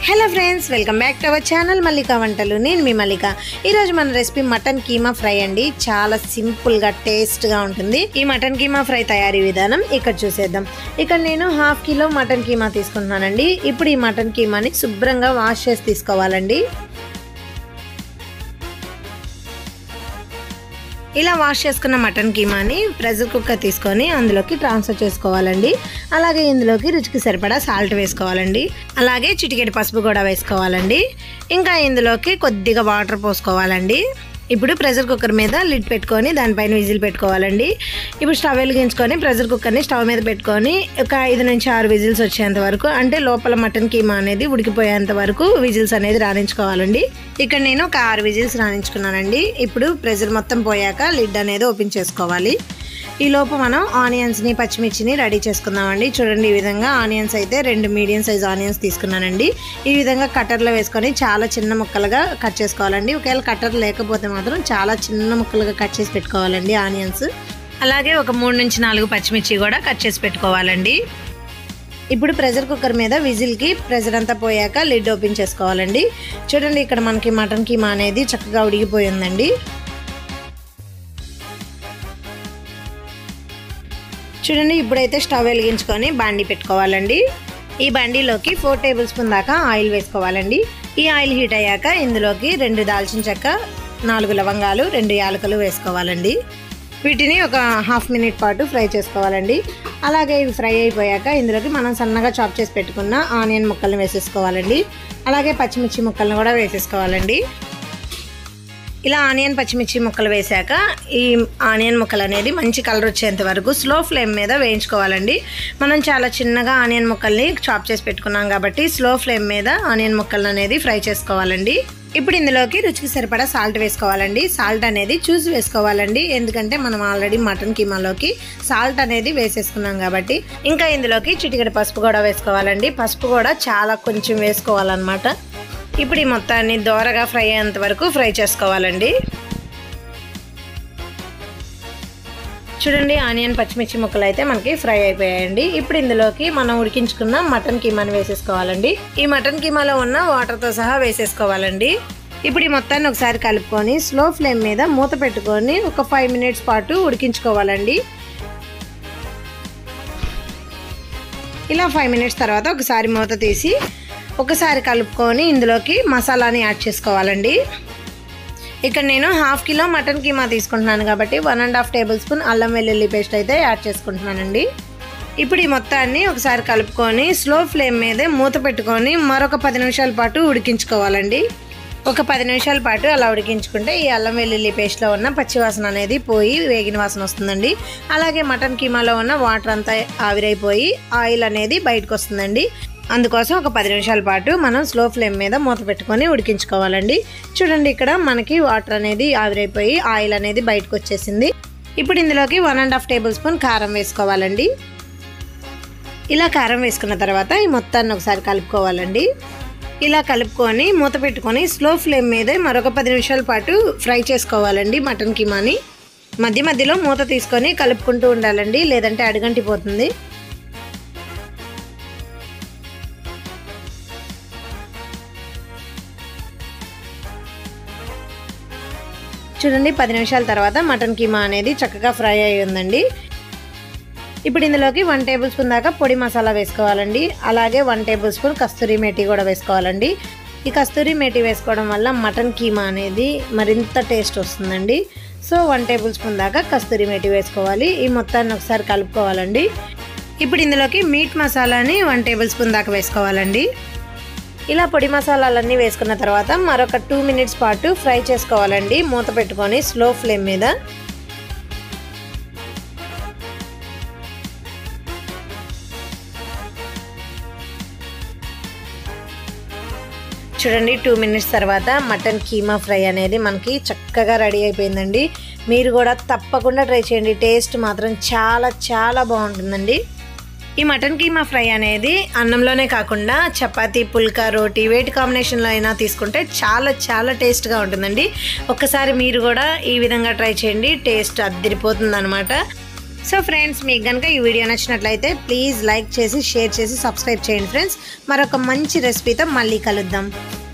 hello friends welcome back to our channel Mallika వంటలు నేను మీ మల్లిక ఈరోజు మన రెసిపీ మటన్ కీమా ఫ్రై అండి చాలా సింపుల్గా టేస్ట్గా ఉంటుంది ఈ మటన్ కీమా ఫ్రై తయారీ విధానం ఇక్కడ చూసేద్దాం ఇక్కడ నేను హాఫ్ కిలో మటన్ కీమా తీసుకుంటున్నానండి ఇప్పుడు ఈ మటన్ కీమాని శుభ్రంగా వాష్ చేసి తీసుకోవాలండి ఇలా వాష్ చేసుకున్న మటన్ కీమాని ప్రెషర్ కుక్కర్ తీసుకొని అందులోకి ట్రాన్స్ఫర్ చేసుకోవాలండి అలాగే ఇందులోకి రుచికి సరిపడా సాల్ట్ వేసుకోవాలండి అలాగే చిటికెడు పసుపు కూడా వేసుకోవాలండి ఇంకా ఇందులోకి కొద్దిగా వాటర్ పోసుకోవాలండి ఇప్పుడు ప్రెషర్ కుక్కర్ మీద లిడ్ పెట్టుకొని దానిపైన విజిల్ పెట్టుకోవాలండి ఇప్పుడు స్టవ్ వెలిగించుకొని ప్రెషర్ కుక్కర్ని స్టవ్ మీద పెట్టుకొని ఒక ఐదు నుంచి ఆరు విజిల్స్ వచ్చేంత వరకు అంటే లోపల మటన్ కీమా అనేది ఉడికిపోయేంత వరకు విజిల్స్ అనేది రాణించుకోవాలండి ఇక్కడ నేను ఒక ఆరు విజిల్స్ రాణించుకున్నానండి ఇప్పుడు ప్రెషర్ మొత్తం పోయాక లిడ్ అనేది ఓపెన్ చేసుకోవాలి ఈ లోపు మనం ఆనియన్స్ని పచ్చిమిర్చిని రెడీ చేసుకుందామండి చూడండి ఈ విధంగా ఆనియన్స్ అయితే రెండు మీడియం సైజ్ ఆనియన్స్ తీసుకున్నానండి ఈ విధంగా కట్టర్లో వేసుకొని చాలా చిన్న ముక్కలుగా కట్ చేసుకోవాలండి ఒకవేళ కట్టర్ లేకపోతే మాత్రం చాలా చిన్న ముక్కలుగా కట్ చేసి పెట్టుకోవాలండి ఆనియన్స్ అలాగే ఒక మూడు నుంచి నాలుగు పచ్చిమిర్చి కూడా కట్ చేసి పెట్టుకోవాలండి ఇప్పుడు ప్రెషర్ కుక్కర్ మీద విజిల్కి ప్రెషర్ అంతా పోయాక లిడ్ ఓపెన్ చేసుకోవాలండి చూడండి ఇక్కడ మనకి మటన్ కీమా అనేది చక్కగా ఉడికిపోయిందండి చూడండి ఇప్పుడైతే స్టవ్ వెలిగించుకొని బాండి పెట్టుకోవాలండి ఈ బండిలోకి ఫోర్ టేబుల్ స్పూన్ దాకా ఆయిల్ వేసుకోవాలండి ఈ ఆయిల్ హీట్ అయ్యాక ఇందులోకి రెండు దాల్చిన చెక్క నాలుగు లవంగాలు రెండు యాలకులు వేసుకోవాలండి వీటిని ఒక హాఫ్ మినిట్ పాటు ఫ్రై చేసుకోవాలండి అలాగే ఇవి ఫ్రై అయిపోయాక ఇందులోకి మనం సన్నగా చాప్ చేసి పెట్టుకున్న ఆనియన్ ముక్కల్ని వేసేసుకోవాలండి అలాగే పచ్చిమిర్చి ముక్కలను కూడా వేసేసుకోవాలండి ఇలా ఆనియన్ పచ్చిమిర్చి ముక్కలు వేశాక ఈ ఆనియన్ ముక్కలు అనేది మంచి కలర్ వచ్చేంత వరకు స్లో ఫ్లేమ్ మీద వేయించుకోవాలండి మనం చాలా చిన్నగా ఆనియన్ ముక్కల్ని చాప్ చేసి పెట్టుకున్నాం కాబట్టి స్లో ఫ్లేమ్ మీద ఆనియన్ ముక్కలు అనేది ఫ్రై చేసుకోవాలండి ఇప్పుడు ఇందులోకి రుచికి సరిపడా సాల్ట్ వేసుకోవాలండి సాల్ట్ అనేది చూసి వేసుకోవాలండి ఎందుకంటే మనం ఆల్రెడీ మటన్ కీమాలోకి సాల్ట్ అనేది వేసేసుకున్నాం కాబట్టి ఇంకా ఇందులోకి చిటికెడు పసుపు కూడా వేసుకోవాలండి పసుపు కూడా చాలా కొంచెం వేసుకోవాలన్నమాట ఇప్పుడు ఈ మొత్తాన్ని దోరగా ఫ్రై అయ్యేంత వరకు ఫ్రై చేసుకోవాలండి చూడండి ఆనియన్ పచ్చిమిర్చి ముక్కలు అయితే మనకి ఫ్రై అయిపోయాయండి ఇప్పుడు ఇందులోకి మనం ఉడికించుకున్న మటన్ కీమాని వేసేసుకోవాలండి ఈ మటన్ కీమాలో ఉన్న వాటర్తో సహా వేసేసుకోవాలండి ఇప్పుడు ఈ మొత్తాన్ని ఒకసారి కలుపుకొని స్లో ఫ్లేమ్ మీద మూత పెట్టుకొని ఒక ఫైవ్ మినిట్స్ పాటు ఉడికించుకోవాలండి ఇలా ఫైవ్ మినిట్స్ తర్వాత ఒకసారి మూత తీసి ఒకసారి కలుపుకొని ఇందులోకి మసాలాని యాడ్ చేసుకోవాలండి ఇక్కడ నేను హాఫ్ కిలో మటన్ కీమా తీసుకుంటున్నాను కాబట్టి one and half tablespoon అల్లం వెల్లుల్లి పేస్ట్ అయితే యాడ్ చేసుకుంటున్నానండి ఇప్పుడు ఈ మొత్తాన్ని ఒకసారి కలుపుకొని స్లో ఫ్లేమ్ మీదే మూత పెట్టుకొని మరొక పది నిమిషాల పాటు ఉడికించుకోవాలండి ఒక పది నిమిషాల పాటు అలా ఉడికించుకుంటే ఈ అల్లం వెల్లుల్లి పేస్ట్లో ఉన్న పచ్చివాసన అనేది పోయి వేగిన వాసన వస్తుందండి అలాగే మటన్ కీమాలో ఉన్న వాటర్ అంతా ఆవిరైపోయి ఆయిల్ అనేది బయటకు వస్తుందండి అందుకోసం ఒక పది నిమిషాల పాటు మనం స్లో ఫ్లేమ్ మీద మూత పెట్టుకొని ఉడికించుకోవాలండి చూడండి ఇక్కడ మనకి వాటర్ అనేది ఆవిరైపోయి ఆయిల్ అనేది బయటకు వచ్చేసింది ఇప్పుడు ఇందులోకి one and half tablespoon కారం వేసుకోవాలండి ఇలా కారం వేసుకున్న తర్వాత ఈ మొత్తాన్ని ఒకసారి కలుపుకోవాలండి ఇలా కలుపుకొని మూత పెట్టుకొని స్లో ఫ్లేమ్ మీదే మరొక పది నిమిషాల పాటు ఫ్రై చేసుకోవాలండి మటన్ కీమాని మధ్య మధ్యలో మూత తీసుకొని కలుపుకుంటూ ఉండాలండి లేదంటే అడుగంటిపోతుంది చూడండి పది నిమిషాల తర్వాత మటన్ కీమా అనేది చక్కగా ఫ్రై అయి ఉందండి ఇప్పుడు ఇందులోకి వన్ టేబుల్ స్పూన్ దాకా పొడి మసాలా వేసుకోవాలండి అలాగే వన్ టేబుల్ స్పూన్ కస్తూరి మేటి కూడా వేసుకోవాలండి ఈ కస్తూరి మేటి వేసుకోవడం వల్ల మటన్ కీమా అనేది మరింత టేస్ట్ వస్తుందండి సో వన్ టేబుల్ స్పూన్ దాకా కస్తూరి మేటి వేసుకోవాలి ఈ మొత్తాన్ని ఒకసారి కలుపుకోవాలండి ఇప్పుడు ఇందులోకి మీట్ మసాలాని వన్ టేబుల్ స్పూన్ దాకా వేసుకోవాలండి ఇలా పొడి మసాలాలన్నీ వేసుకున్న తర్వాత మరొక టూ మినిట్స్ పాటు ఫ్రై చేసుకోవాలండి మూత పెట్టుకొని స్లో ఫ్లేమ్ మీద చూడండి టూ మినిట్స్ తర్వాత మటన్ కీమా ఫ్రై అనేది మనకి చక్కగా రెడీ అయిపోయిందండి మీరు కూడా తప్పకుండా ట్రై చేయండి టేస్ట్ మాత్రం చాలా చాలా బాగుంటుందండి ఈ మటన్ కీమా ఫ్రై అనేది అన్నంలోనే కాకుండా చపాతీ పుల్కా రోటీ వేటి కాంబినేషన్లో అయినా తీసుకుంటే చాలా చాలా టేస్ట్గా ఉంటుందండి ఒక్కసారి మీరు కూడా ఈ విధంగా ట్రై చేయండి టేస్ట్ అద్దరిపోతుంది అనమాట సో ఫ్రెండ్స్ మీకు కనుక ఈ వీడియో నచ్చినట్లయితే ప్లీజ్ లైక్ చేసి షేర్ చేసి సబ్స్క్రైబ్ చేయండి ఫ్రెండ్స్ మరొక మంచి రెసిపీతో మళ్ళీ కలుద్దాం